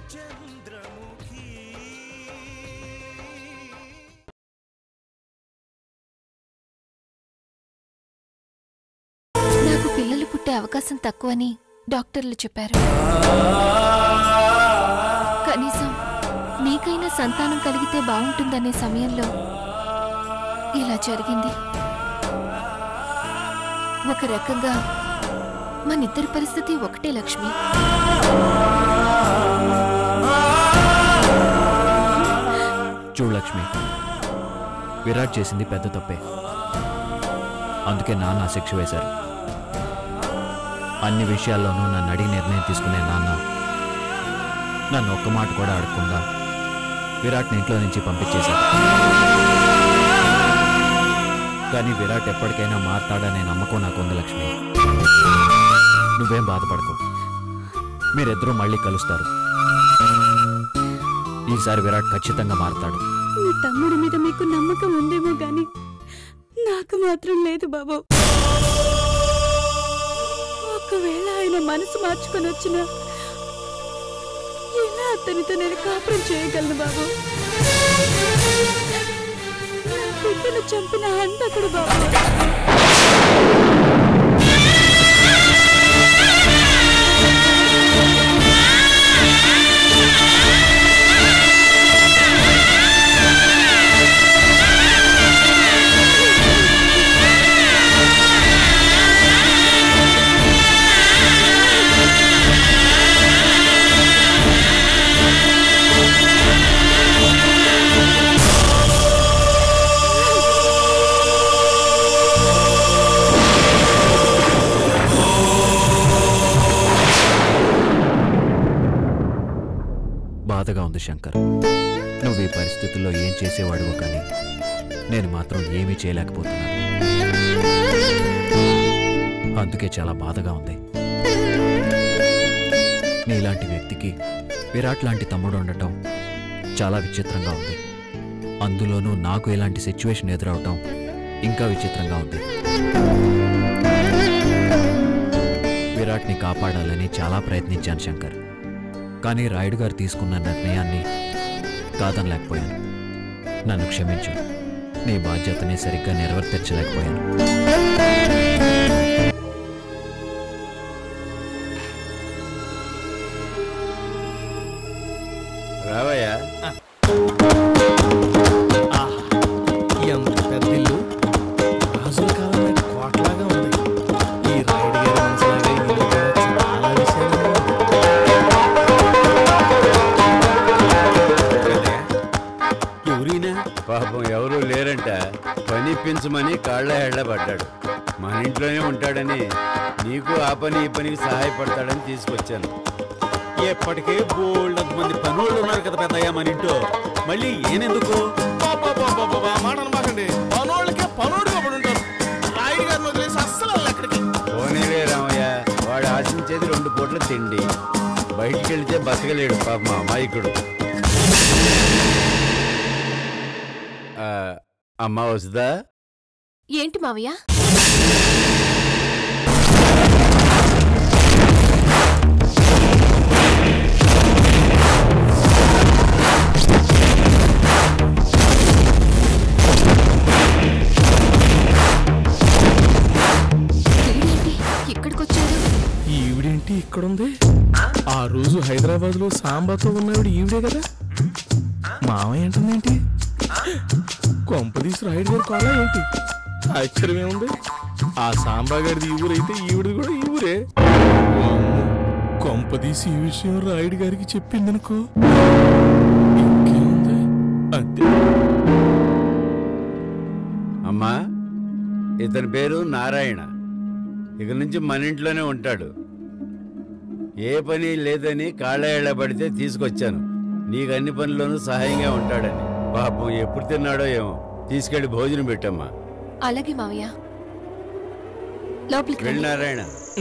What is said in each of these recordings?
నాకు పిల్లలు పుట్టే అవకాశం తక్కువని డాక్టర్లు చెప్పారు కనీసం మీకైనా సంతానం కలిగితే బాగుంటుందనే సమయంలో ఇలా జరిగింది ఒక రకంగా మనిద్దరి పరిస్థితి ఒకటే లక్ష్మి చూడు లక్ష్మి విరాట్ చేసింది పెద్ద తప్పే అందుకే నాన్న ఆ శిక్ష వేశారు అన్ని విషయాల్లోనూ నన్ను అడిగి నిర్ణయం తీసుకునే నాన్న నన్ను ఒక్క మాట కూడా అడగకుండా విరాట్ని ఇంట్లో నుంచి పంపించేశారు కానీ విరాట్ ఎప్పటికైనా మారతాడనే నమ్మకం నాకు ఉంది లక్ష్మి నువ్వేం బాధపడకు మీరిద్దరూ మళ్ళీ కలుస్తారు ఈసారి విరాట్ ఖచ్చితంగా మారతాడు మీ తమ్ముడి మీద మీకు నమ్మకం ఉందేమో గాని నాకు మాత్రం లేదు బాబు ఒకవేళ ఆయన మనసు మార్చుకొని వచ్చినా ఎలా అతనితో నేను కాపురం చేయగలను బాబు నా బిడ్డను చంపిన హంతకుడు బాబు బాధగా ఉంది శంకర్ నువ్వు ఈ పరిస్థితుల్లో ఏం చేసేవాడివో కానీ నేను మాత్రం ఏమీ చేయలేకపోతున్నాను అందుకే చాలా బాధగా ఉంది నీలాంటి వ్యక్తికి విరాట్ లాంటి తమ్ముడు ఉండటం చాలా విచిత్రంగా ఉంది అందులోనూ నాకు ఇలాంటి సిచ్యువేషన్ ఎదురవటం ఇంకా విచిత్రంగా ఉంది విరాట్ని కాపాడాలని చాలా ప్రయత్నించాను శంకర్ కానీ రాయుడు గారు తీసుకున్న నిర్ణయాన్ని కాదనలేకపోయాను నన్ను క్షమించు నీ బాధ్యతని సరిగ్గా నెరవేర్చలేకపోయాను రావయ్యా ఎంత పెద్ద ఇల్లు రాజుల కాలం నాటి కోటలాగా ఉంది ఈ రాయుడు గారి మనసులాగా ఈ ఇల్లు కూడా చాలా విశాలంగా ఉంది. ఎవరైనా పాపం ఎవరూ లేరంట పని పెంచమని కాళ్ళ హెళ్ళ పడ్డాడు మన ఇంట్లోనే ఉంటాడని నీకు ఆ పని ఈ పనికి సహాయపడతాడని తీసుకొచ్చాను ఎప్పటికే బోల్డ్ మంది పనులు ఉన్నారు కదా పెద్దయ్య మన ఇంట్లో మళ్ళీ ఏనెందుకు మాటనమాకండి పనోళ్ళకే పనోడుగా పడి ఉంటారు రాయుడు గారిని వదిలేసి అస్సలు వెళ్ళను అక్కడికి పోనీలే రామయ్య వాడు ఆశించేది రెండు పూట్ల తిండి బయటికి వెళితే బతకలేడు పాపం అమాయకుడు ఆ, అమ్మా వస్తుందా ఏంటి మావయ్య వీడేంటి ఇక్కడికొచ్చాడు ఈవిడేంటి ఇక్కడుంది ఆ రోజు హైదరాబాద్ లో సాంబాతో ఉన్నవిడ ఈవిడే కదా మామయ్య అంటుందేంటి కొంపదీసి రాయుడు గారు కాలా ఏంటి ఆశ్చర్యం ఏముంది ఆ సాంబా గారిది ఈ ఊరైతే ఈవిడది కూడా ఈ ఊరే వామ్మో, కొంపదీసి ఈ విషయం రాయుడు గారికి చెప్పిందనుకో ఇంకేముంది అంతే అమ్మా ఇతని పేరు నారాయణ ఇక నుంచి మన ఇంట్లోనే ఉంటాడు ఏ పని లేదని కాళ్ళ పడితే తీసుకొచ్చాను నీకు అన్ని పనుల్లోనూ సహాయంగా ఉంటాడని పాపం ఎప్పుడు తిన్నాడో ఏమో తీసుకెళ్లి భోజనం పెట్టమ్మా అలాగే మావయ్య లోపలికి వెళ్ళి రండి. నారాయణ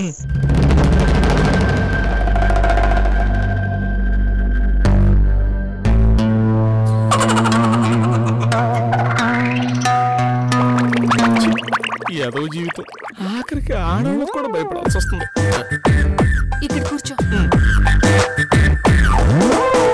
ఏదో జీవితం ఆఖరికి ఆడవాళ్ళకు కూడా భయపడాల్సి వస్తుంది ఇక్కడ కూర్చో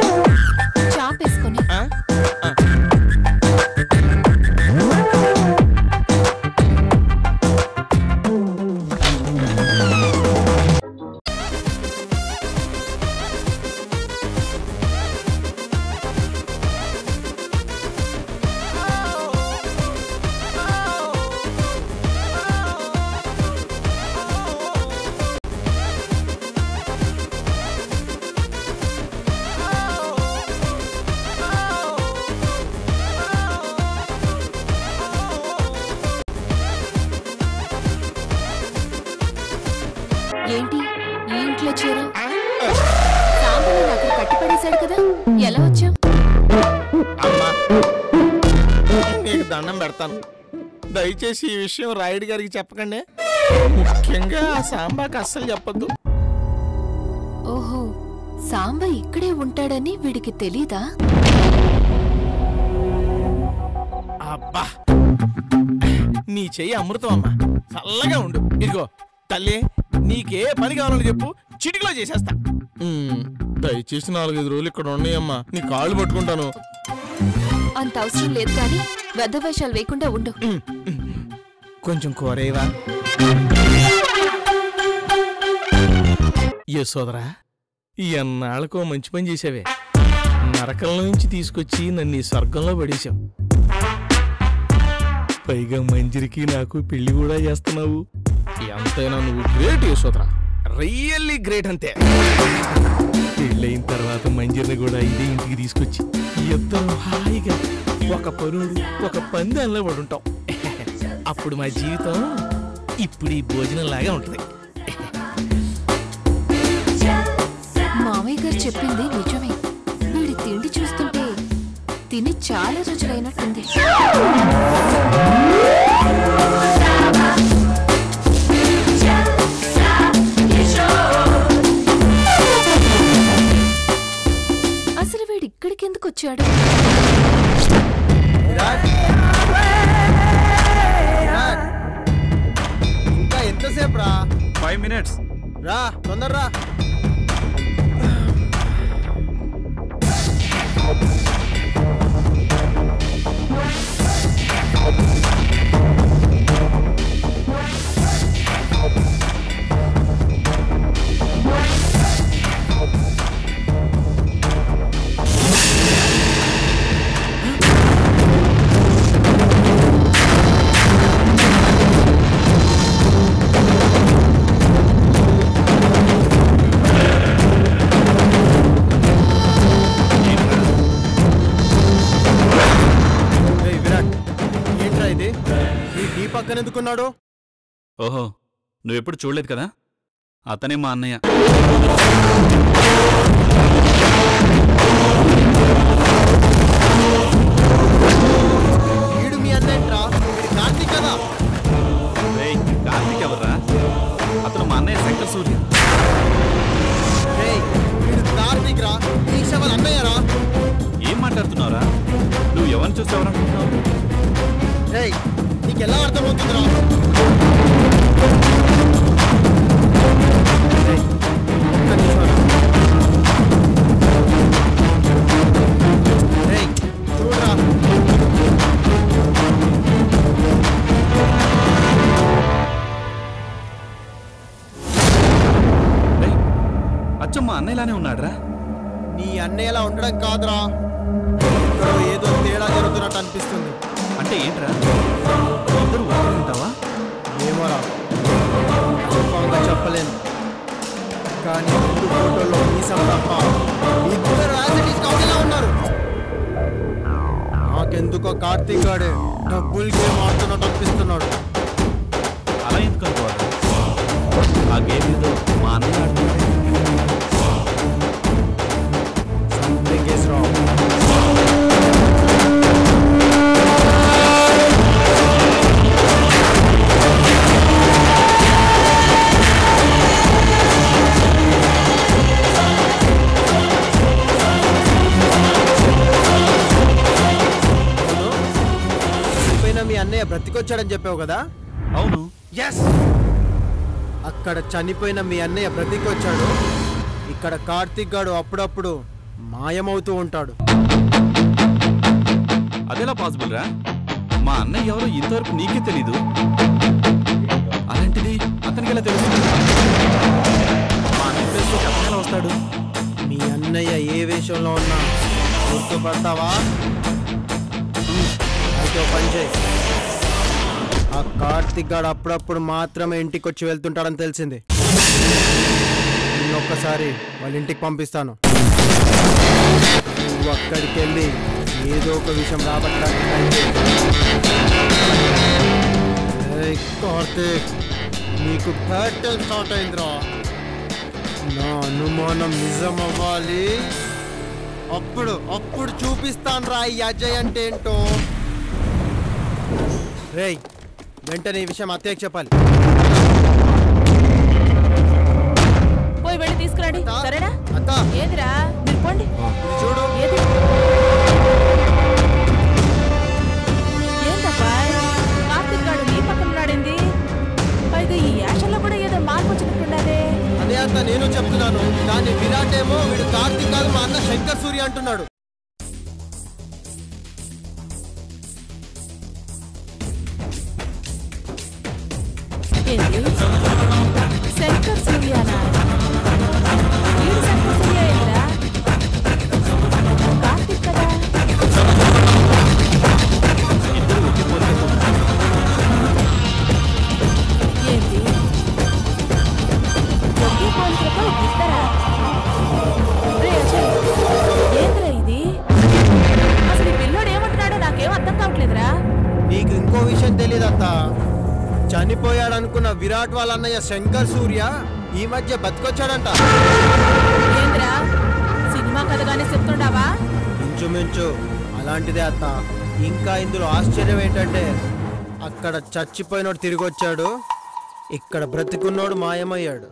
ఎట్లా వచ్చారు సాంబని అక్కడ కట్టిపడేశాడు కదా ఎలా వచ్చావు అమ్మా నీకు దండం పెడతాను దయచేసి ఈ విషయం రాయుడు గారికి చెప్పకండి ముఖ్యంగా ఆ సాంబాకి అస్సలు చెప్పొద్దు ఓహో సాంబ ఇక్కడే ఉంటాడని వీడికి తెలీదా అబ్బా నీ చెయ్యి అమృతం అమ్మా చల్లగా ఉండు ఇదిగో తల్లి నీకే పని కావాలని చెప్పు చిటికలో చేసేస్తా ఉమ్, దయచేసి నాలుగైదు రోజులు ఇక్కడ ఉన్నాయమ్మా నీ కాళ్ళు పట్టుకుంటాను అంత అవసరం లేదు కానీ వేషాలు వేయకుండా ఉండు ఉమ్, ఉమ్. కొంచెం కోరేవా ఏ సోదరా ఎన్నాళ్ళకో మంచి పని చేసావే నరకంలో నుంచి తీసుకొచ్చి నన్ను ఈ స్వర్గంలో పడేశావు పైగా మంజిరికి నాకు పెళ్లి కూడా చేస్తున్నావు ఎంతైనా నువ్వు గ్రేట్ యశోదరా రియల్లీ గ్రేట్ అంతే పెళ్ళైన తర్వాత మంజిరిని కూడా ఇదే ఇంటికి తీసుకొచ్చి ఇద్దరు హాయిగా ఒక పరుడు ఒక పందెంలో పడుంటాం అప్పుడు మా జీవితం ఇప్పుడు ఈ భోజనం లాగా ఉంటుంది మామయ్య గారు చెప్పింది నిజమే వీడి తిండి చూస్తుంటే తిని చాలా రోజులైనట్టుంది అసలు వీడు ఇక్కడికి ఎందుకు వచ్చాడు ఇంకా ఎంతసేపు రా ఫైవ్ మినిట్స్ రా తొందర రా ఏయ్ విరాట్ ఏంట్రా ఇది ఈ నీ పక్కన ఎందుకున్నాడు ఓహో నువ్వెప్పుడు చూడలేదు కదా అతనే మా అన్నయ్య వీడు మీ అన్నేంట్రా వీడి కార్తీక్ కదా రేయ్, కార్తీక్ ఎవర్రా అతను మా అన్నయ్య శంకర్ సూర్య రేయ్ వీడు కార్తీక్ రా దీక్ష వాళ్ళ అన్నయ్య రా ఏం మాట్లాడుతున్నావురా నువ్వు ఎవరిని చూసి ఎవరనుకుంటున్నావు రేయ్ నీకు ఎలా అర్థమవుతుందిరా రేయ్, ఒక్క నిమిషం రా. రేయ్, చూడురా రేయ్, అచ్చం మా అన్నయ్యలానే ఉన్నాడ్రా నీ అన్నయ్యలా ఉండడం కాదురా ఇక్కడ ఏదో తేడా జరుగుతున్నట్టు అనిపిస్తుంది అంటే ఏంట్రా ఇద్దరు ఒకరే ఉంటావా ఏమోరా కన్ఫామ్గా చెప్పలేను కానీ ముందు ఫోటోలో మీసం తప్ప ఇద్దరు యాసిటీస్ ఒకేలా ఉన్నారు నాకెందుకో కార్తీక్ గాడే డబ్బుల్ గేమ్ ఆడుతున్నట్టు అనిపిస్తున్నాడు అలా ఎందుకు అనుకోవాలి ఆ గేమ్ ఏదో మా అన్నయ్య ఆడుతున్నాడే. సంథింగ్ ఇస్ రాంగ్ చనిపోయిన మీ అన్నయ్య బ్రతికొచ్చాడని చెప్పావు కదా అవును ఎస్ అక్కడ చనిపోయిన మీ అన్నయ్య బ్రతికొచ్చాడు ఇక్కడ కార్తీక్ గాడు అప్పుడప్పుడు మాయమవుతూ ఉంటాడు అదెలా పాసిబుల్ రా మా అన్నయ్య ఎవరో ఇంతవరకు నీకే తెలీదు అలాంటిది అతనికి ఎలా తెలుస్తుంది మా అన్నయ్య ప్లేస్లో అతను ఎలా వస్తాడు మీ అన్నయ్య ఏ వేషంలో ఉన్నా గుర్తుపడతావా హ్మ్, అయితే ఓ పని చేయి ఆ కార్తీక్ గాడు అప్పుడప్పుడు మాత్రమే ఇంటికి వచ్చి వెళ్తుంటాడని తెలిసింది ఒక్కసారి వాళ్ళ ఇంటికి పంపిస్తాను నువ్వు అక్కడికి వెళ్ళి ఏదో ఒక విషయం రాబట్టడానికి ట్రై చేయి. ఏయ్, కార్తీక్ నీకు బ్యాటిల్ స్టార్ట్ అయిందిరా నా అనుమానం నిజం అవ్వాలి అప్పుడు అప్పుడు చూపిస్తాను రా ఈ అజయ్ అంటే ఏంటో రేయ్ వెంటనే ఈ విషయం అత్తయ్యకి చెప్పాలి పోయి వెళ్ళి తీసుకురండి అత్త, సరేనా అత్త ఏదిరా మీరు పోండి ఇది చూడు ఏది ఏంటబ్బా కార్తీక్ గాడు నీ పక్కన ఉన్నాడింది పైగా ఈ యాషంలో కూడా ఏదో మార్పు వచ్చినట్టున్నదే అదే అత్త నేను చెప్తున్నాను కానీ విరాట్ ఏమో వీడు కార్తీక్ కాదు మా అన్న శంకర్ సూర్య అంటున్నాడు ఏంది శంకర్ సూర్యానా వీడు శంకర్ సూర్య ఏంద్రా కార్తీక్ కదా ఏంది ఒకే పోలికలతో ఇద్దరా రే అజయ్ ఏంద్రా ఇది అసలు ఈ పిల్లోడు ఏమంటున్నాడో నాకేం అర్థం కావట్లేదురా నీకు ఇంకో విషయం తెలియదు అత్త చనిపోయాడు అనుకున్న విరాట్ వాళ్ళ అన్నయ్య శంకర్ సూర్య ఈ మధ్య బతికొచ్చాడంట ఏంద్రా సినిమా కథగానే చెప్తుండావా ఇంచుమించు అలాంటిదే అత్త ఇంకా ఇందులో ఆశ్చర్యం ఏంటంటే అక్కడ చచ్చిపోయినోడు తిరిగి వచ్చాడు ఇక్కడ బ్రతికున్నోడు మాయమయ్యాడు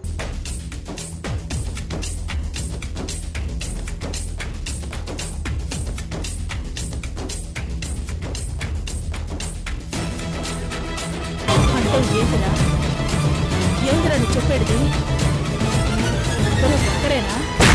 అంటే ఏందిరా ఏందిరా నువ్వు చెప్పేది ఇద్దరు ఒక్కరేనా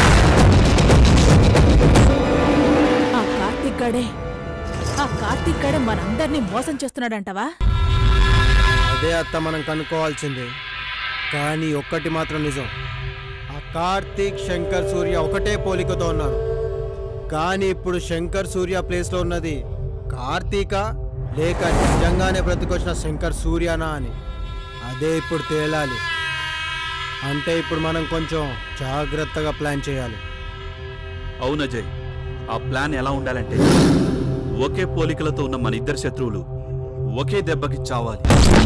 ఆ కార్తీక్ గడే ఆ కార్తీక్ గడే మనందరినీ మోసం చేస్తున్నాడంటవా అదే అత్త మనం కనుక్కోవాల్సింది కానీ ఒక్కటి మాత్రం నిజం ఆ కార్తీక్ శంకర్ సూర్య ఒకటే పోలికతో ఉన్నారు కానీ ఇప్పుడు శంకర్ సూర్య ప్లేస్లో ఉన్నది కార్తీక లేక నిజంగానే బ్రతికొచ్చిన శంకర్ సూర్యనా అని అదే ఇప్పుడు తేలాలి అంటే ఇప్పుడు మనం కొంచెం జాగ్రత్తగా ప్లాన్ చేయాలి అవును అజయ్ ఆ ప్లాన్ ఎలా ఉండాలంటే ఒకే పోలికలతో ఉన్న మన ఇద్దరు శత్రువులు ఒకే దెబ్బకి చావాలి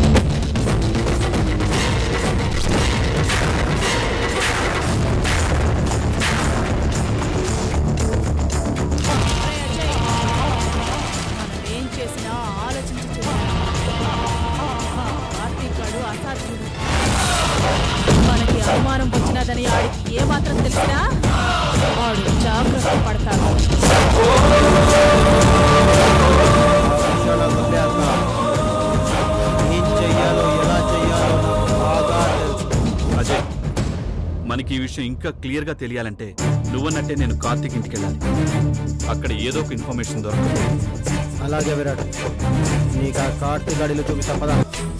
మనం ఏం చేసినా ఆలోచించి చేయాలి ఆ కార్తీక్ గాడు అసాధ్యుడు మనకి అవమానం వచ్చినదని ఆడికి ఏమాత్రం తెలిసినా వాడు జాగ్రత్త పడతాడు విషయాలకు వదిలే అత్త. ఏం చెయ్యాలో ఎలా చెయ్యాలో నాకు బాగా తెలుసు అజయ్ మనకి ఈ విషయం ఇంకా క్లియర్గా తెలియాలంటే నువ్వన్నట్టే నేను కార్తీక్ ఇంటికి వెళ్ళాలి అక్కడ ఏదో ఒక ఇన్ఫర్మేషన్ దొరుకుతుంది అలాగే విరాట్ నీకు ఆ కార్తీక్ గడిలో చూపిస్తా పదా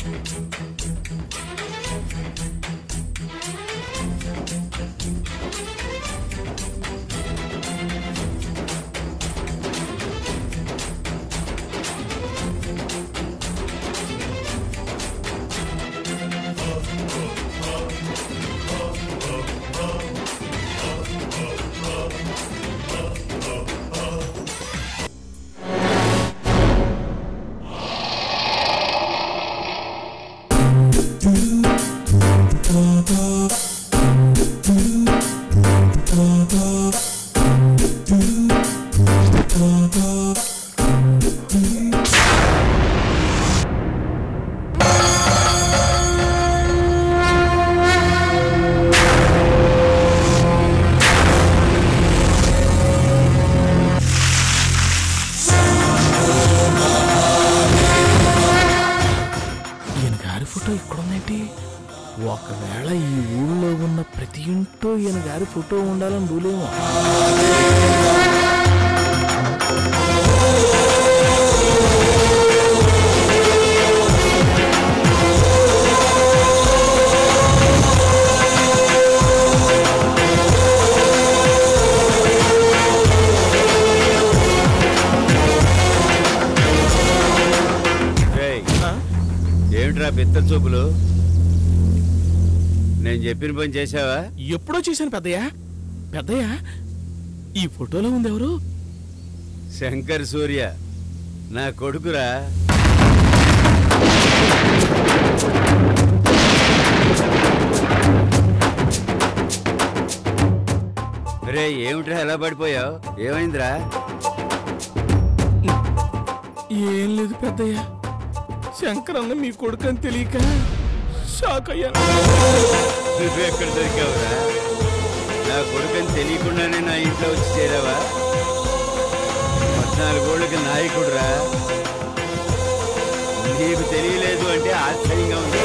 ఈయన గారి ఫోటో ఇక్కడ ఉందేంటి ఒకవేళ ఈ ఊళ్ళో ఉన్న ప్రతి ఇంట్లో ఈయన గారి ఫోటో ఉండాలని రూలేమో రేయ్, ఏమిట్రా పెద్ద చూపులు నేను చెప్పిన పని చేసావా ఎప్పుడో చేశాను పెద్దయ్య పెద్దయ్య ఈ ఫోటోలో ఉంది ఎవరు శంకర్ సూర్య నా కొడుకురా రే ఏమిట్రా ఎలా పడిపోయావు ఏమైందిరా ఏం లేదు పెద్దయ్య శంకరన్న మీ కొడుకు అని తెలియక షాక్ అయ్యాను నువ్వు ఎక్కడ దొరికావురా నా కొడుకని తెలియకుండానే నా ఇంట్లో వచ్చి చేరావా పద్నాలుగోళ్ళకి నాయకుడురా నీకు తెలియలేదు అంటే ఆశ్చర్యంగా ఉంది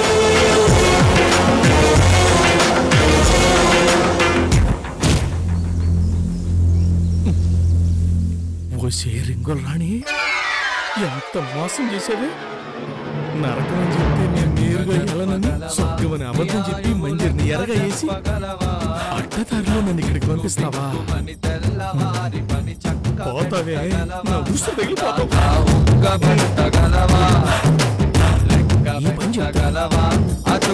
ఓ రింగులు రాణి ఎంత మోసం చేశావే నరకం అని చెప్తే నేను నేరుగా వెళ్ళనని స్వర్గమని అబద్ధం చెప్పి మంజరిని ఎరగా వేసి అడ్డదారిలో నన్ను ఇక్కడికి పంపిస్తావా పోతావే నా ఉసు తగిలిపోతావు ఈ పని చెప్తా.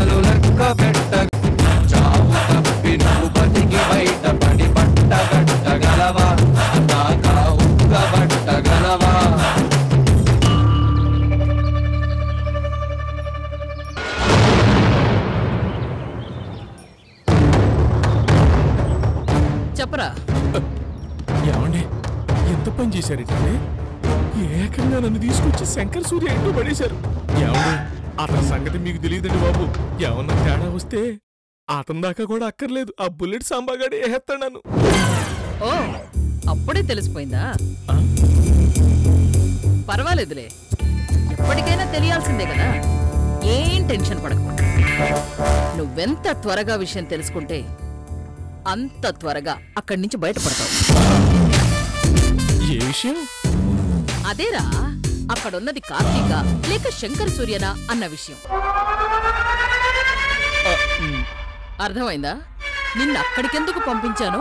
చెప్పరా ఏమండి ఎంత పని చేశారంటే ఏకంగా నన్ను తీసుకొచ్చి శంకర్ సూర్య ఇంట్లో పడేశారు ఏమండి అతని సంగతి మీకు తెలియదండి బాబు ఏమన్నా తేడా వస్తే అతని దాకా కూడా అక్కర్లేదు ఆ బుల్లెట్ సాంబాగాడే వేస్తాడు నన్ను ఓ అప్పుడే తెలిసిపోయిందా ఆ? పర్వాలేదులే ఎప్పటికైనా తెలియాల్సిందే కదా ఏం టెన్షన్ పడకు నువ్వెంత త్వరగా విషయం తెలుసుకుంటే అంత త్వరగా అక్కడి నుంచి బయటపడతావు ఏ విషయం అదేరా అక్కడున్నది కార్తీక లేక శంకర్ సూర్యనా అన్న విషయం అర్థమైందా నిన్ను అక్కడికెందుకు పంపించాను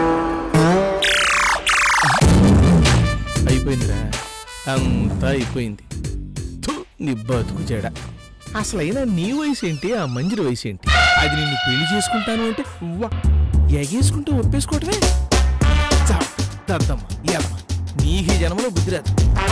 అయిపోయిందిరా అంతా అయిపోయింది థు, నీ బతుకు చెడ అసలైనా నీ వయసు ఏంటి ఆ మంజరి వయసు ఏంటి అది నిన్ను పెళ్లి చేసుకుంటాను అంటే ఉవ్వ, ఎగేసుకుంటూ ఒప్పేసుకోవటమే చావ్, దద్దమ్మ ఎదమ్మ నీకు ఈ జన్మలో బుద్ధి రాదు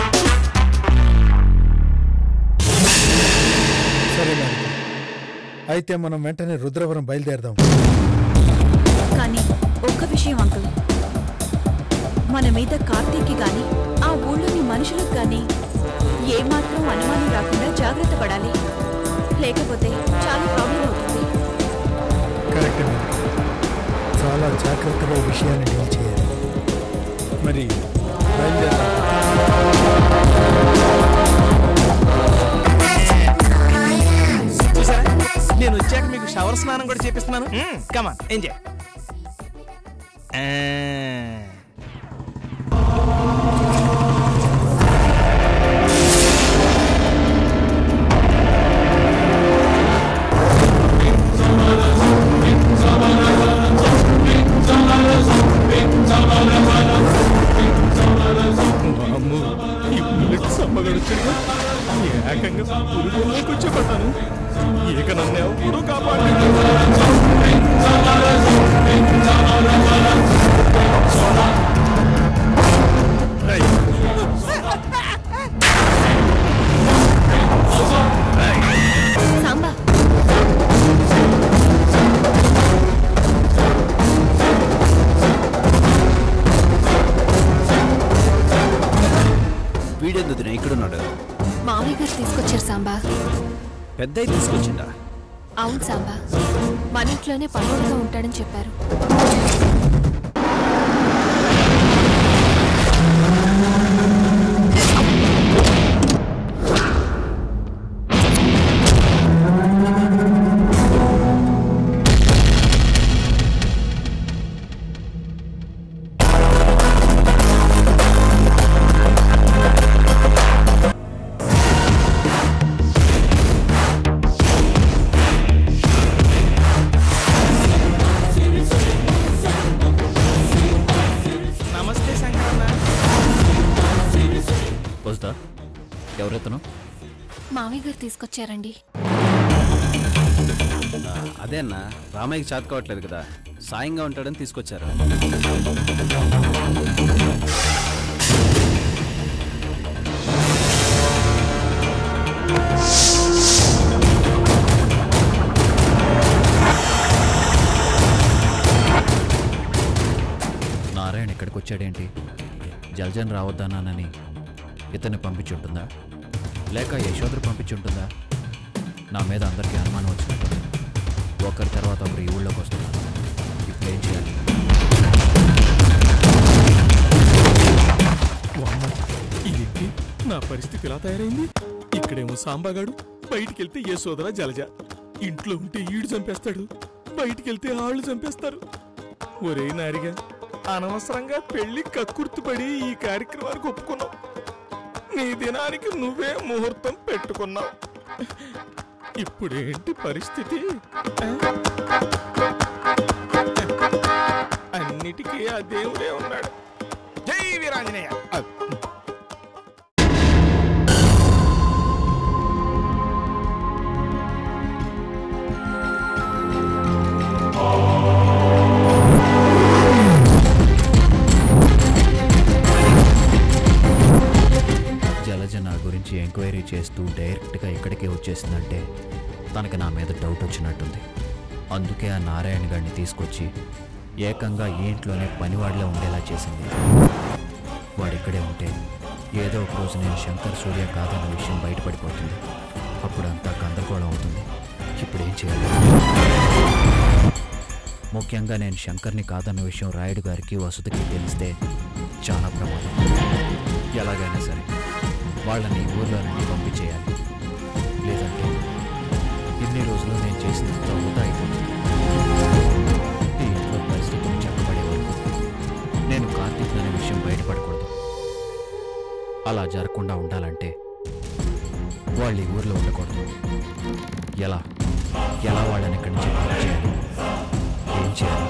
సరే నాన్న. అయితే మనం వెంటనే రుద్రవరం బయలుదేరదాం కానీ ఒక్క విషయం అంకుల్ మన మీద కార్తీక్కి గాని ఆ ఊళ్ళోని మనుషులకు గాని ఏమాత్రం అనుమానం రాకుండా జాగ్రత్త పడాలి లేకపోతే చాలా ప్రాబ్లం అవుతుంది కరెక్ట్ చాలా జాగ్రత్తగా ఈ విషయాన్ని డీల్ చేయాలి మరి బయలుదేరదాం చూసారా నేను వచ్చాక మీకు షవర్ స్నానం కూడా చేపిస్తున్నాను కమా ఎంజాయ్ ఈ బుల్లెట్ సమ్మగడుచుగా ఏకంగా పురుగులోకి వచ్చేపడ్డాను ఇక నన్ను ఎవరు కాపాడలేదు రేయ్, సాంబా వీడెందుకు ఇక్కడున్నాడు మామయ్య గారు తీసుకొచ్చారు సాంబా పెద్ద తీసుకొచ్చిందా అవును సాంబా మన ఇంట్లోనే పనులుగా ఉంటాడని చెప్పారు నమస్తే శంకరన్న వస్తా ఎవరెత్తను మామయ్య గారు తీసుకొచ్చారండి అదే అన్న రామయ్యకి చేత కావట్లేదు కదా సాయంగా ఉంటాడని తీసుకొచ్చారు నారాయణ ఇక్కడికి వచ్చాడేంటి జల్జన్ రావద్దన్నానని ఇతన్ని పంపించుంటుందా లేక యశోదరు పంపించుంటుందా నా మీద అందరికీ అనుమానం వచ్చినట్టు ఒకరి తర్వాత ఒకరు ఈ ఊళ్ళోకి వస్తున్నారు ఇప్పుడు ఏం చేయాలి వామ్మ, ఇదేంటి నా పరిస్థితి ఇలా తయారైంది ఇక్కడేమో సాంబాగాడు బయటికెళ్తే ఏ సోదర జలజ ఇంట్లో ఉంటే ఈడు చంపేస్తాడు బయటికెళ్తే ఆళ్ళు చంపేస్తారు ఒరే నారిగా అనవసరంగా పెళ్లి కక్కుర్తిపడి ఈ కార్యక్రమానికి ఒప్పుకున్నావు నీ దినానికి నువ్వే ముహూర్తం పెట్టుకున్నావు ఇప్పుడేంటి పరిస్థితి ఆ? అన్నిటికీ ఆ దేవుడే ఉన్నాడు జై వీరాంజనేయ జలజ నా గురించి ఎంక్వైరీ చేస్తూ డైరెక్ట్గా ఇక్కడికే వచ్చేసిందంటే తనకి నా మీద డౌట్ వచ్చినట్టుంది అందుకే ఆ నారాయణ గారిని తీసుకొచ్చి ఏకంగా ఈ ఇంట్లోనే పనివాడిలో ఉండేలా చేసింది వాడిక్కడే ఉంటే ఏదో ఒక రోజు నేను శంకర్ సూర్య కాదన్న విషయం బయటపడిపోతుంది అప్పుడంతా గందరగోళం అవుతుంది ఇప్పుడు ఏం చేయాలి ముఖ్యంగా నేను శంకర్ని కాదన్న విషయం రాయుడు గారికి వసతికి తెలిస్తే చాలా ప్రమాదం ఎలాగైనా సరే వాళ్ళని ఈ ఊర్లో నుండి పంపించేయాలి లేదంటే ఇన్ని రోజులు నేను చేసిన వృధా అయిపోతుంది ఈ ఇంట్లో పరిస్థితులు చెప్పబడే వరకు నేను కార్తీక్ అనే విషయం బయటపడకూడదు అలా జరగకుండా ఉండాలంటే వాళ్ళు ఈ ఊర్లో ఉండకూడదు ఎలా ఎలా వాళ్ళని ఇక్కడి నుంచి పంపించేయాలి ఏం చేయాలి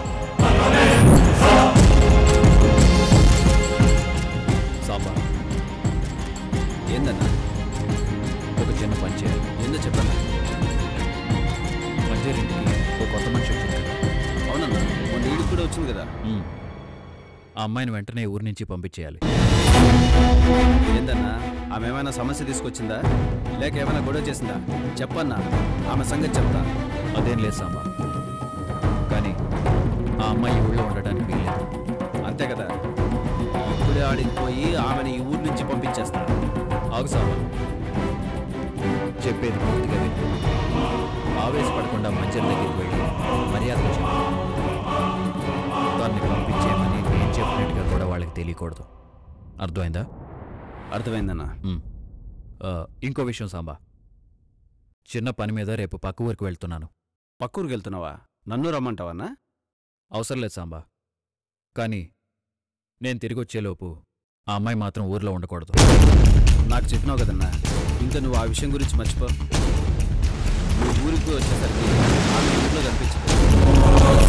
సాంబా ఏందన్నా ఒక చిన్న పని చేయాలి ఏందో చెప్పన్నా మంజరింటికి ఒక కొత్త మనిషి వచ్చింది కదా అవునన్నా మొన్న ఈడికి కూడా వచ్చింది కదా ఉమ్. ఆ అమ్మాయిని వెంటనే ఊరి నుంచి పంపించేయాలి ఏందన్నా ఆమె ఏమైనా సమస్య తీసుకొచ్చిందా లేక ఏమైనా గొడవ చేసిందా చెప్పన్నా ఆమె సంగతి చెప్తా అదేం లేదు సాంబా కానీ ఆ అమ్మాయి ఈ ఊళ్ళో ఉండడానికి వీల్లేదు అంతే కదా ఇప్పుడే ఆడికి పోయి ఆమెను ఈ ఊరి నుంచి పంపించేస్తా ఆగు సాంబా చెప్పేది పూర్తిగా విను ఆవేశపడకుండా మంచం దగ్గరికి వెళ్ళి మర్యాదగా చెప్పు దాన్ని పంపించేయమని నేను చెప్పినట్టుగా కూడా వాళ్ళకి తెలియకూడదు అర్థమైందా అర్థమైందన్నా ఉమ్. ఆ, ఇంకో విషయం సాంబా చిన్న పని మీద రేపు పక్క ఊరికి వెళ్తున్నాను పక్కూరికి వెళ్తున్నావా నన్ను రమ్మంటావన్నా అవసరం లేదు సాంబా కానీ నేను తిరిగి వచ్చేలోపు ఆ అమ్మాయి మాత్రం ఊర్లో ఉండకూడదు నాకు చెప్పినావు కదన్నా ఇంకా నువ్వు ఆ విషయం గురించి మర్చిపో నువ్వు ఊరికి వచ్చేసరికి ఆమె ఇంట్లో కనిపించదు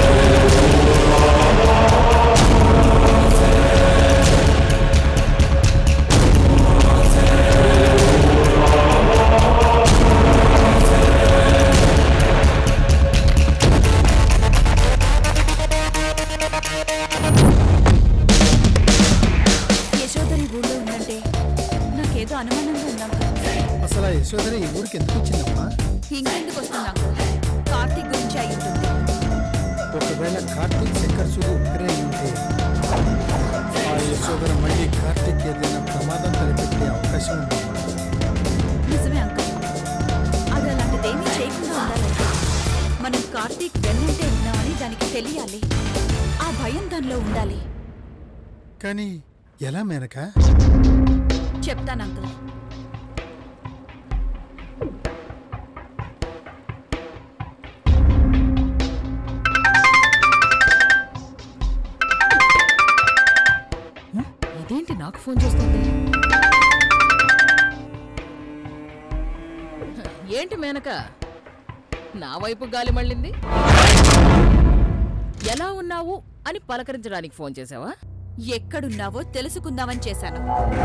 యశోదరి ఊళ్ళో ఉందంటే నాకేదో అనుమానంగా ఉందాం అసలు ఆ యశోదరి ఈ ఊరికి ఎందుకు వచ్చిందమ్మా ఇంకెందుకు వస్తుంది అంకుల్ కార్తీక్ గురించి అయి ఉంటుంది ఒకవేళ కార్తీక్ శంకర్ సుడు ఒక్కరే అయి ఉంటే ఆ యశోదర మళ్ళీ కార్తీక్ ఏదైనా ప్రమాదం తలపెట్టే అవకాశం ఉందమ్మా నిజమే అంకుల్ అది అలాంటిదేమీ చేయకుండా ఉండాలంటే మనం కార్తీక్ వెన్నంటే ఉన్నామని దానికి తెలియాలి ఆ భయం దానిలో ఉండాలి కానీ ఎలా మేనక చెప్తాను అంకుల్ ఇదేంటి నాకు ఫోన్ చేస్తుంది ఏంటి మేనక నా వైపు గాలి మళ్ళింది ఎలా ఉన్నావు అని పలకరించడానికి ఫోన్ చేసావా ఎక్కడున్నావో తెలుసుకుందామని చేశాను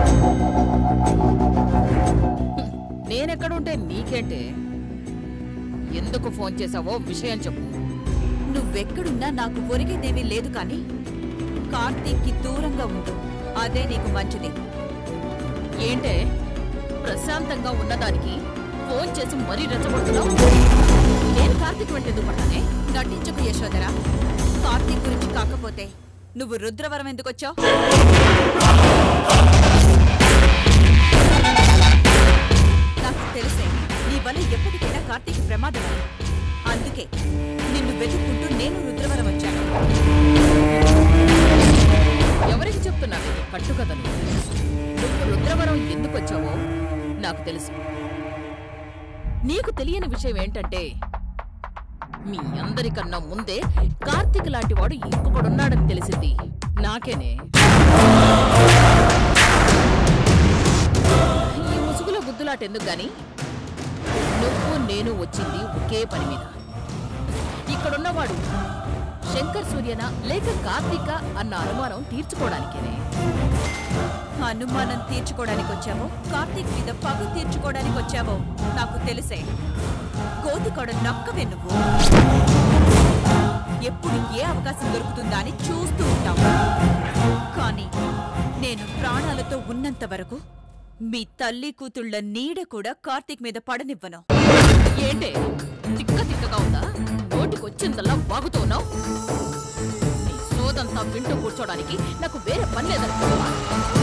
నేనెక్కడుంటే నీకేంటే ఎందుకు ఫోన్ చేసావో విషయం చెప్పు నువ్వెక్కడున్నా నాకు ఒరిగేదేమీ లేదు కానీ కార్తీక్కి దూరంగా ఉండు అదే నీకు మంచిది ఏంటే ప్రశాంతంగా ఉన్నదానికి ఫోన్ చేసి మరీ రెచ్చగొడుతున్నావు నేను కార్తీక్ వెంట ఎందుకు పడ్డానే నటించకు యశోదరా కార్తీక్ గురించి కాకపోతే నువ్వు రుద్రవరం ఎందుకు వచ్చావు నాకు తెలిసే నీ వల్ల ఎప్పటికైనా కార్తీక్ ప్రమాదం అని. అందుకే నిన్ను వెతుక్కుంటూ నేను రుద్రవరం వచ్చాను ఎవరికి చెప్తున్నావు ఇది కట్టుకథలు నువ్వు రుద్రవరం ఎందుకు వచ్చావో నాకు తెలుసు నీకు తెలియని విషయం ఏంటంటే మీ అందరికన్నా ముందే కార్తీక్ లాంటి వాడు ఇంకొకడున్నాడని తెలిసింది నాకేనే ఈ ముసుగులో గుద్దులాట ఎందుకు గాని నువ్వు నేను వచ్చింది ఒకే పని మీద ఇక్కడున్నవాడు శంకర్ సూర్యనా లేక కార్తీక అన్న అనుమానం తీర్చుకోవడానికేనే అనుమానం తీర్చుకోవడానికి వచ్చావో కార్తీక్ మీద పగ తీర్చుకోవడానికి వచ్చావో నాకు తెలిసే కోతికొడ నక్కవే నువ్వు ఎప్పుడు ఏ అవకాశం దొరుకుతుందా అని చూస్తూ ఉంటావు కానీ నేను ప్రాణాలతో ఉన్నంత వరకు మీ తల్లి కూతుళ్ళ నీడ కూడా కార్తీక్ మీద పడనివ్వను ఏంటే తిక్క తిక్కగా ఉందా నోటికొచ్చిందల్లా వాగుతున్నావు నీ సోదంతా వింటూ కూర్చోడానికి నాకు వేరే పని లేదనుకుంటున్నా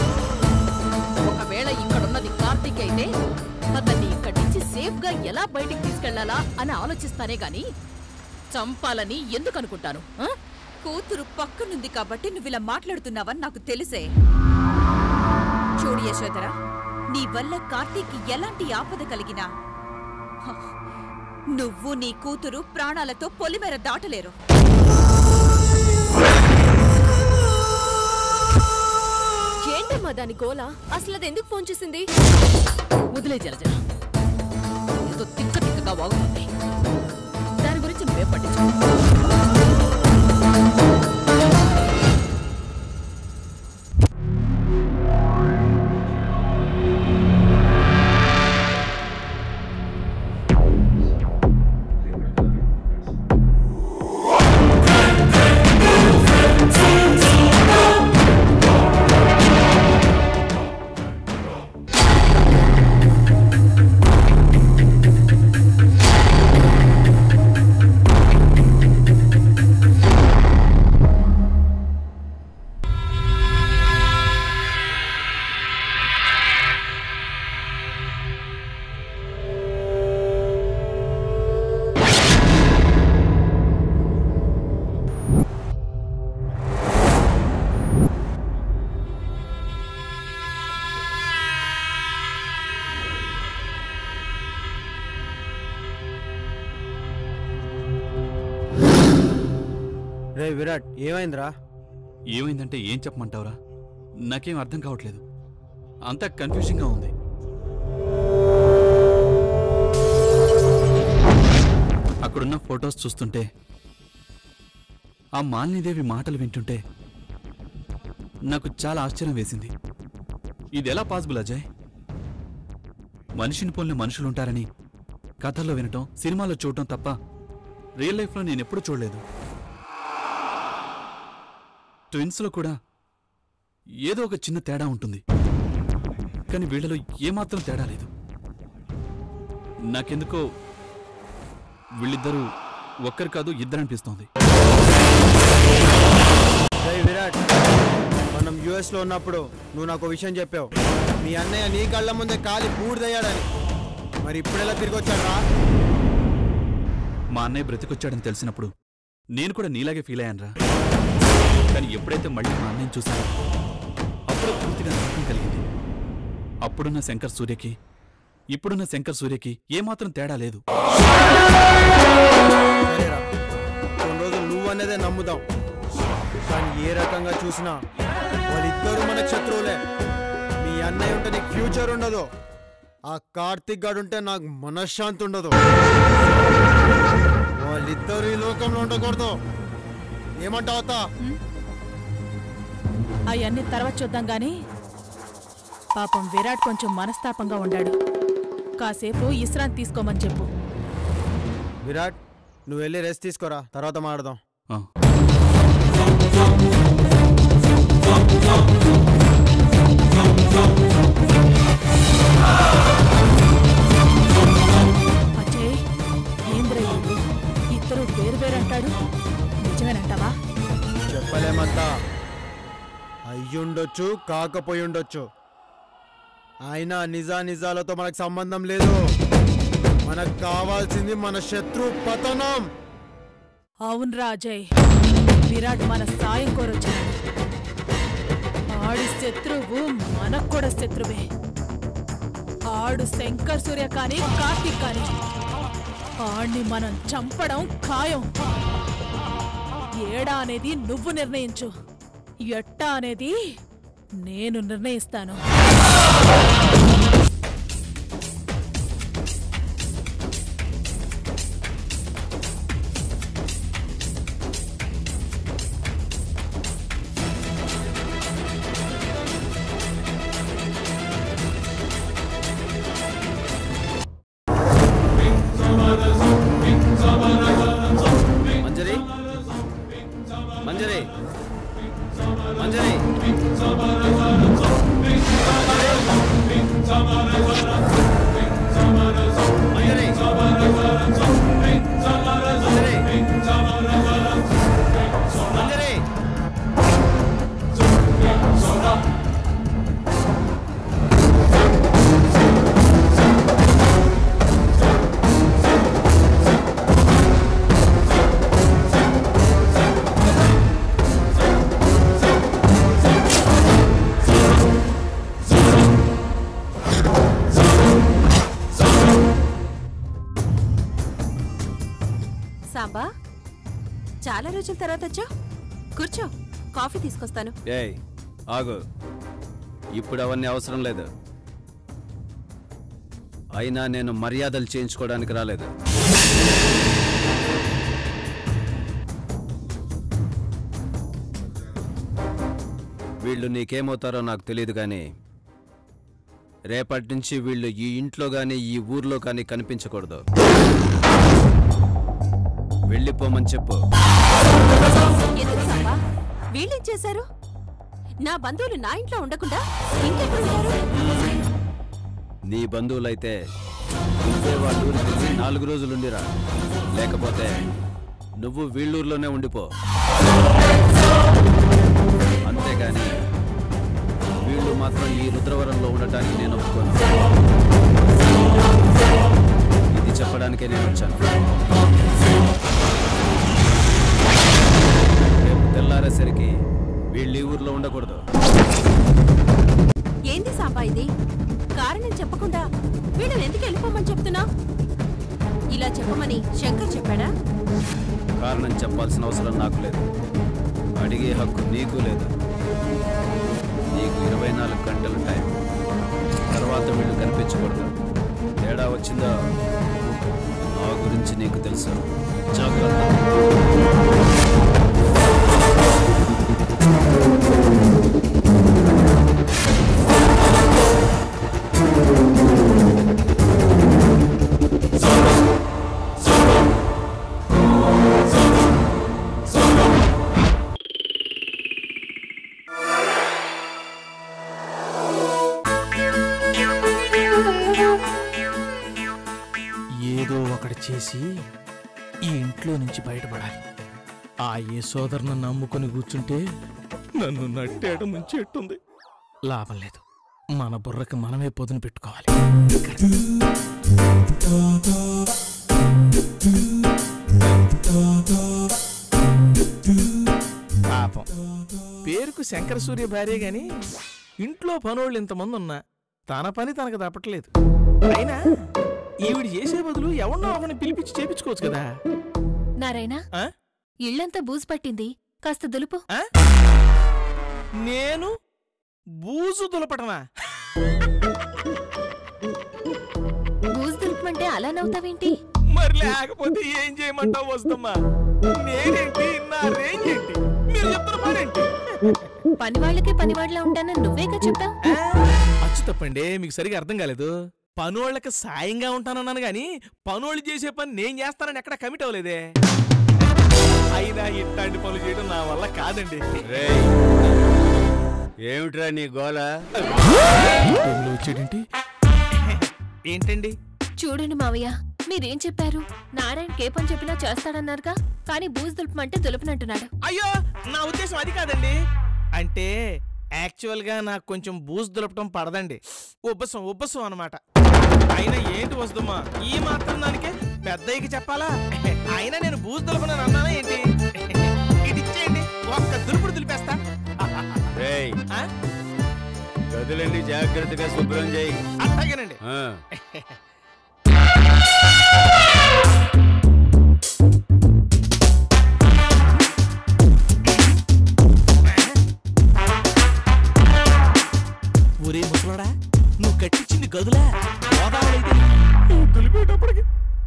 ఒకవేళ ఇక్కడున్నది కార్తీక్ అయితే అతన్ని ఇక్కడి నుంచి సేఫ్ గా ఎలా బయటికి తీసుకెళ్లాలా అని ఆలోచిస్తానే గాని చంపాలని ఎందుకు అనుకుంటాను ఆ? కూతురు పక్కనుంది కాబట్టి నువ్వు ఇలా మాట్లాడుతున్నావని నాకు తెలిసే చూడు యశోదరా నీ వల్ల కార్తీక్ ఎలాంటి ఆపద కలిగినా హ, నువ్వు నీ కూతురు ప్రాణాలతో పొలిమేర దాటలేరు ఏంటమ్మా దాని గోల అసలు అది ఎందుకు ఫోన్ చేసింది వదిలే జలజ ఏదో తిక్క తిక్కగా వాగుతుంది దాని గురించి నువ్వే పట్టించు రే విరాట్ ఏమైందిరా ఏమైందంటే ఏం చెప్పమంటావురా నాకేం అర్థం కావట్లేదు అంతా కన్ఫ్యూజింగ్గా ఉంది అక్కడున్న ఫొటోస్ చూస్తుంటే ఆ మాలినీదేవి మాటలు వింటుంటే నాకు చాలా ఆశ్చర్యం వేసింది ఇది ఎలా పాసిబుల్ అజయ్ మనిషిని పోలిన మనుషులు ఉంటారని కథల్లో వినటం సినిమాలో చూడటం తప్ప రియల్ లైఫ్లో నేను ఎప్పుడూ చూడలేదు ట్విన్స్లో కూడా ఏదో ఒక చిన్న తేడా ఉంటుంది కానీ వీళ్ళలో ఏమాత్రం తేడా లేదు నాకెందుకో వీళ్ళిద్దరూ ఒక్కరు కాదు ఇద్దరు అనిపిస్తోంది రే విరాట్ మనం యుఎస్ లో ఉన్నప్పుడు నువ్వు నాకు ఒక విషయం చెప్పావు మీ అన్నయ్య నీ కళ్ళ ముందే కాలి బూడిదయ్యాడని మరి ఇప్పుడు ఎలా తిరిగి వచ్చాడా మా అన్నయ్య బ్రతికొచ్చాడని తెలిసినప్పుడు నేను కూడా నీలాగే ఫీల్ అయ్యానురా కానీ ఎప్పుడైతే మళ్ళీ మా అన్నయ్యని చూశానో అప్పుడు పూర్తిగా నమ్మకం కలిగింది అప్పుడున్న శంకర్ సూర్యకి ఇప్పుడున్న శంకర్ సూర్యకి ఏమాత్రం తేడా లేదు సరేరా కొన్ని రోజులు నువ్వు అన్నదే నమ్ముదాం కానీ ఏ రకంగా చూసినా వాళ్ళిద్దరూ మనకు శత్రువులే మీ అన్నయ్య ఉంటే నీకు ఫ్యూచర్ ఉండదు ఆ కార్తిక్ గాడు ఉంటే నాకు మనశ్శాంతి ఉండదు వాళ్ళిద్దరు ఈ లోకంలో ఉండకూడదు ఏమంటావు అత్తా? అవన్నీ తర్వాత చూద్దాం గాని పాపం విరాట్ కొంచెం మనస్తాపంగా ఉండాడు కాసేపు విశ్రాంతి తీసుకోమని చెప్పు విరాట్ నువ్వు వెళ్ళి రెస్ట్ తీసుకోరా తర్వాత మాడదాం ఆ. అజయ్ ఏంద్ర ఇద్దరు వేరు వేరు అంటాడు నిజమేనంటావా చెప్పలేమంతా అయ్యుండొచ్చు కాకపోయి ఉండొచ్చు అయినా నిజా నిజాలతో మనకు సంబంధం లేదు మనకు కావాల్సింది మన శత్రు పతనం అవును రాజయ్ విరాట్ మన సాయం కోరొచ్చాడు ఆడి శత్రువు మనకు కూడా శత్రువే ఆడు శంకర్ సూర్య కానీ కార్తీక్ కానీ ఆడిని మనం చంపడం ఖాయం ఏడా అనేది నువ్వు నిర్ణయించు ఎట్టా అనేది నేను నిర్ణయిస్తాను మంజరి మంజరి మంజరి మంజరి మంజరి సాంబా చాలా రోజుల తర్వాత వచ్చావు కూర్చో కాఫీ తీసుకొస్తాను ఏయ్ ఆగు ఇప్పుడు అవన్నీ అవసరం లేదు అయినా నేను మర్యాదలు చేయించుకోవడానికి రాలేదు వీళ్ళు నీకేమవుతారో నాకు తెలియదు కానీ రేపటి నుంచి వీళ్ళు ఈ ఇంట్లో కానీ ఈ ఊర్లో కానీ కనిపించకూడదు వెళ్ళిపోమని చెప్పు ఎందుకు సాంబా వీళ్ళేం చేశారు నా బంధువులు నా ఇంట్లో ఉండకుండా ఇంకెక్కడ ఉంటారు నీ బంధువులైతే నువ్వే వాళ్ళ ఊరికి వెళ్ళి నాలుగు రోజులుండిరా లేకపోతే నువ్వు వీళ్ళూరులోనే ఉండిపో అంతేగాని వీళ్ళు మాత్రం ఈ రుద్రవరంలో ఉండటానికి నేను ఒప్పుకోను ఇది చెప్పడానికే నేను వచ్చాను రేపు తెల్లారేసరికి వీళ్ళు ఈ ఊర్లో ఉండకూడదు ఏంది సాంబా ఇది కారణం చెప్పకుండా వీళ్ళని ఎందుకు వెళ్ళిపోమని చెప్తున్నా ఇలా చెప్పమని శంకర్ చెప్పాడా కారణం చెప్పాల్సిన అవసరం నాకు లేదు అడిగే హక్కు నీకు లేదు నీకు ఇరవై నాలుగు గంటలు టైం తర్వాత వీళ్ళు కనిపించకూడదు తేడా వచ్చిందో నా గురించి నీకు తెలుసు జాగ్రత్త ఏదో ఒకటి చేసి ఈ ఇంట్లో నుంచి బయటపడాలి ఆ ఏ సోదరుని నమ్ముకొని కూర్చుంటే నన్ను నట్టేట ముంచెట్టుంది లాభం లేదు మన బుర్రకి మనమే పొదును పెట్టుకోవాలి పాపం పేరుకు శంకర సూర్య భార్య గాని ఇంట్లో పనోళ్ళు ఇంతమంది ఉన్నా తన పని తనకు తప్పట్లేదు అయినా ఈవిడ చేసే బదులు ఎవరినో ఒకరిని పిలిపించి చేపించుకోవచ్చు కదా నారాయణ ఆ? ఇల్లంతా బూజు పట్టింది కాస్త దులుపు ఆ? నేను బూజు దులపటమా బూజు దులుపమంటే అలా నవ్వుతావేంటి మరి లేకపోతే ఏం చేయమంటావు వస్తమ్మా నేనేంటి నా రేంజ్ ఏంటి మీరు చెప్తున్న పనేంటి పని వాళ్ళకే పనివాళ్ళలా ఉంటానని నువ్వేగా చెప్పావు అచ్చు తప్పండి మీకు సరిగా అర్థం కాలేదు పనోళ్ళకి సాయంగా ఉంటానన్నాను గాని పనోళ్ళు చేసే పని నేను చేస్తానని ఎక్కడ కమిట్ అవ్వలేదే అయినా ఇట్లాంటి పనులు చేయడం నా వల్ల కాదండి రేయ్ ఏమిట్రా నీ గోల టైంలో వచ్చేటేంటి ఏంటండి చూడండి మావయ్య మీరేం చెప్పారు నారాయణకి ఏ పని చెప్పినా చేస్తాడన్నారుగా కానీ బూజు దులుపమంటే దులుపనంటున్నాడు అయ్యో నా ఉద్దేశం అది కాదండి అంటే యాక్చువల్గా నాకు కొంచెం బూజు దులపటం పడదండి ఉబ్బసం ఉబ్బసం అనమాట అయినా ఏంటి వస్తుందమ్మా ఈ మాత్రం దానికే పెద్దయ్యకి చెప్పాలా అయినా నేను బూజు దులపనని అన్నానా ఏంటి ఇటు ఇచ్చేయండి ఒక్క దులుపుడు దులిపేస్తా రేయ్ ఆ? గదులన్నీ జాగ్రత్తగా శుభ్రం చేయి అట్లాగేనండి ఆ. ఒరే ముసలోడా నువ్వు కట్టించింది గదులా గోదావరైతే నువ్వు దులిపేటప్పటికి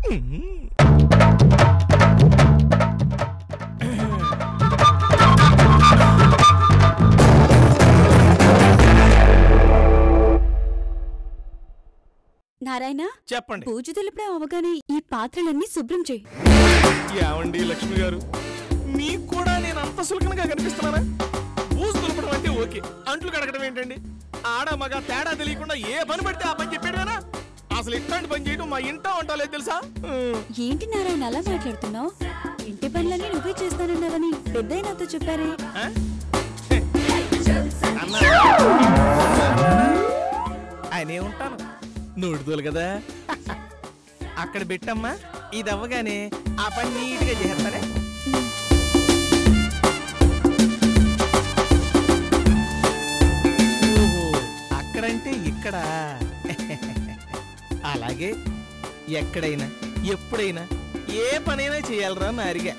నారాయణ చెప్పండి పూజ దులపడం అవగానే ఈ పాత్రలన్నీ శుభ్రం చేయి ఏమండి లక్ష్మి గారు మీకు కూడా నేను అంత సులకనగా కనిపిస్తున్నానా బూజు దులపడం అంటే ఓకే అంట్లు కడగడం ఏంటండి ఆడ మగ తేడా తెలియకుండా ఏ పని పడితే ఆ పని చెప్పాడువేనా అసలు ఇట్లాంటి పని చేయడం మా ఇంట వంటలేదు తెలుసా ఉం. ఏంటి నారాయణ అలా మాట్లాడుతున్నావు ఇంటి పనులన్నీ నువ్వే చేస్తానన్నావని పెద్దయ్య నాతో చెప్పారే ఆ? అన్నా. ఆయనే ఉంటాను నోడుదోలు కదా అక్కడ పెట్టమ్మా ఇది అవ్వగానే ఆ పని నీట్గా చేస్తానే ఓహో, అక్కడంటే ఇక్కడ అలాగే ఎక్కడైనా ఎప్పుడైనా ఏ పనైనా చేయాలరా అని అరిగా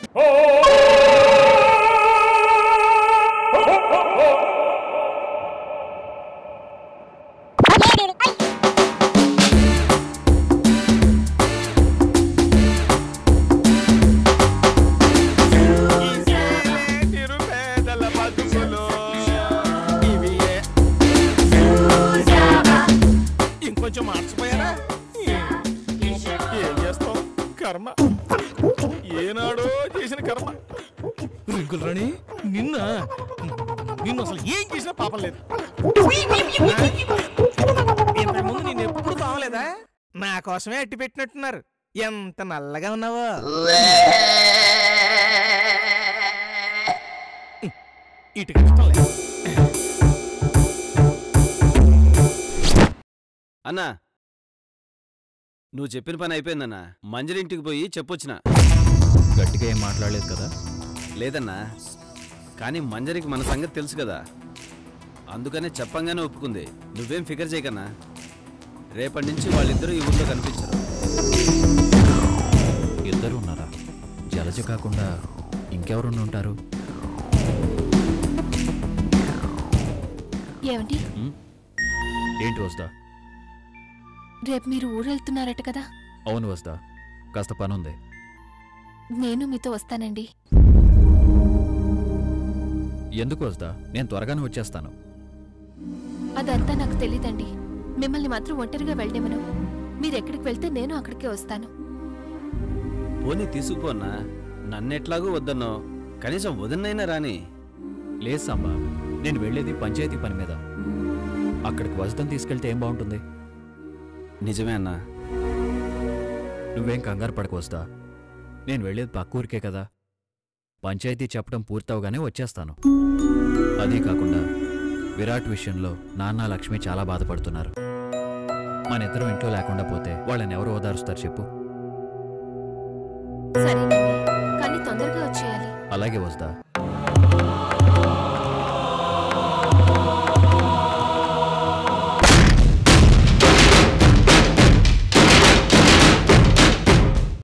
నిరుపేదల బతుకులో ఇవియే. ఇంకొంచెం మార్చిపోయారా ఏం చేస్తాం కర్మ ఏనాడో చేసిన కర్మ రింకులు రాణి నిన్న నిన్ను అసలు ఏం చేసినా పాపం లేదు ఇంతకుముందు నేను ఎప్పుడు తాగలేదా నా కోసమే అట్టి పెట్టినట్టున్నారు ఎంత నల్లగా ఉన్నావో ఇటు కష్టం లేదు అన్నా నువ్వు చెప్పిన పని అయిపోయిందన్నా మంజరి ఇంటికి పోయి చెప్పొచ్చిన గట్టిగా ఏం మాట్లాడలేదు కదా లేదన్నా కానీ మంజరికి మన సంగతి తెలుసు కదా అందుకనే చెప్పంగానే ఒప్పుకుంది నువ్వేం ఫికర్ చేయకన్నా రేపటి నుంచి వాళ్ళిద్దరూ ఈ ఊళ్ళో కనిపించరు ఇద్దరు ఉన్నారా జలజ కాకుండా ఇంకెవరు ఉంటారు ఏమండి ఏంటి వస్తా రేపు మీరు ఊరెళ్తున్నారట కదా అవును వస్తా కాస్త పనుంది నేను మీతో వస్తానండి ఎందుకు వస్తా నేను త్వరగానే వచ్చేస్తాను అదంతా నాకు తెలీదండి మిమ్మల్ని మాత్రం ఒంటరిగా వెళ్ళేమను మీరు ఎక్కడికి వెళ్తే నేను అక్కడికే వస్తాను పోనీ తీసుకుపోన్నా నన్నెట్లాగూ వద్దన్నో కనీసం వదినైనా రాని లేదు సాంబా నేను వెళ్ళేది పంచాయతీ పని మీద అక్కడికి వసతం తీసుకెళ్తే ఏం బాగుంటుంది నిజమే అన్నా నువ్వేం కంగారు పడకు వస్తా నేను వెళ్ళేది పక్క ఊరికే కదా పంచాయతీ చెప్పడం పూర్తవగానే వచ్చేస్తాను అదీ కాకుండా విరాట్ విషయంలో నాన్న లక్ష్మి చాలా బాధపడుతున్నారు మన ఇద్దరం ఇంట్లో లేకుండా పోతే వాళ్ళని ఎవరు ఓదారుస్తారు చెప్పు సరేనండి కానీ తొందరగా వచ్చేయాలి అలాగే వస్తా